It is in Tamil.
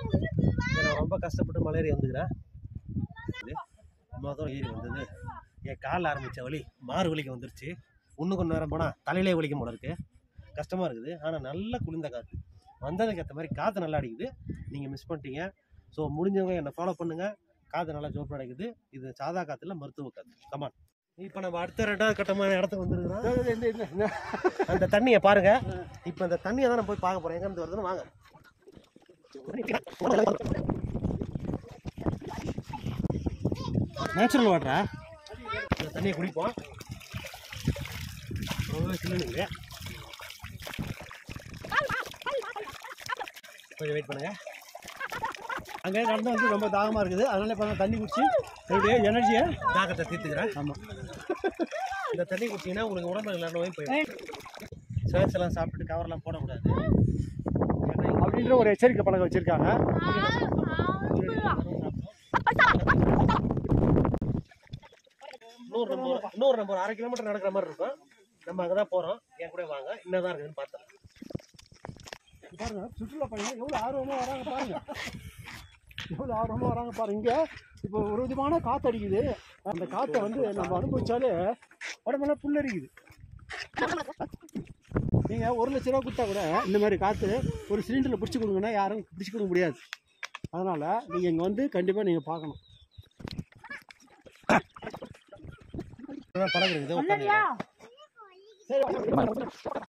இங்க நான் ரொம்ப கஷ்டப்பட்டு மலேரியா வந்துக்கிறேன் இது மொதல் ஏறி வந்தது என் காலில் ஆரம்பித்த வலி மாறு வலிக்கு வந்துருச்சு இன்னும் கொஞ்சம் நேரம் போனால் தலையிலே வலிக்கும் போல இருக்கு கஷ்டமாக இருக்குது ஆனால் நல்ல குளிர்ந்த காற்று வந்ததுக்கு ஏற்ற மாதிரி காற்று நல்லா அடிக்குது நீங்கள் மிஸ் பண்ணிட்டீங்க ஸோ முடிஞ்சவங்க என்னை ஃபாலோ பண்ணுங்கள் காற்று நல்லா ஜோப்பு அடிக்குது இது சாதா காற்றுல மருத்துவ காற்று கமான் இப்போ நம்ம அடுத்த ரெண்டாவது கட்டமான இடத்துக்கு வந்துருக்குறோம் அந்த தண்ணியை பாருங்க இப்போ அந்த தண்ணியை தான் நான் போய் பார்க்க போகிறேன் எங்கேருந்து வருதுன்னு வாங்க நேச்சுரல் வாட்டரா இந்த தண்ணியை குடிப்போம் ரொம்பவே சில்லுங்க கொஞ்சம் வெயிட் பண்ணுங்க அங்கே நடந்து வந்து ரொம்ப தாகமாக இருக்குது அதனால இப்போ நான் தண்ணி குடிச்சு என்னுடைய எனர்ஜியை தாகத்தை தீர்த்துக்கிறேன் ஆமாம் இந்த தண்ணி குடிச்சிங்கன்னா உங்களுக்கு உடம்புல எல்லா நோயும் போயிடும் ஸ்நாக்ஸ் எல்லாம் சாப்பிட்டு கவர்லாம் போடக்கூடாது ஏன்னா அப்படின்ற ஒரு எச்சரிக்கை பழக்கம் வச்சிருக்காங்க நூறு நம்ம ஒரு- நூறு நம்ம ஒரு அரை கிலோமீட்டர் நடக்கிற மாதிரி இருக்கும் நம்ம அங்கே தான் போகிறோம் என் கூட வாங்க என்னதான் இருக்குதுன்னு பார்த்தோம் பாருங்க சுற்றுலா பயணிகள் எவ்வளோ ஆர்வமாக வராங்க பாருங்க எவ்வளோ ஆர்வமாக வராங்க பாருங்க இங்கே இப்போ ஒரு விதமான காற்று அடிக்குது அந்த காற்றை வந்து நம்ம அனுபவிச்சாலே உடம்பெல்லாம் புல்லரிக்குது நீங்கள் ஒரு லட்ச ரூபா கொடுத்தா கூட இந்த மாதிரி காற்று ஒரு சிலிண்டரில் பிடிச்சி கொடுங்கன்னா யாரும் பிடிச்சி கொடுக்க முடியாது அதனால் நீங்கள் இங்கே வந்து கண்டிப்பாக நீங்கள் பார்க்கணும் பழகுறது ஒண்ணும் இல்லையா? சரி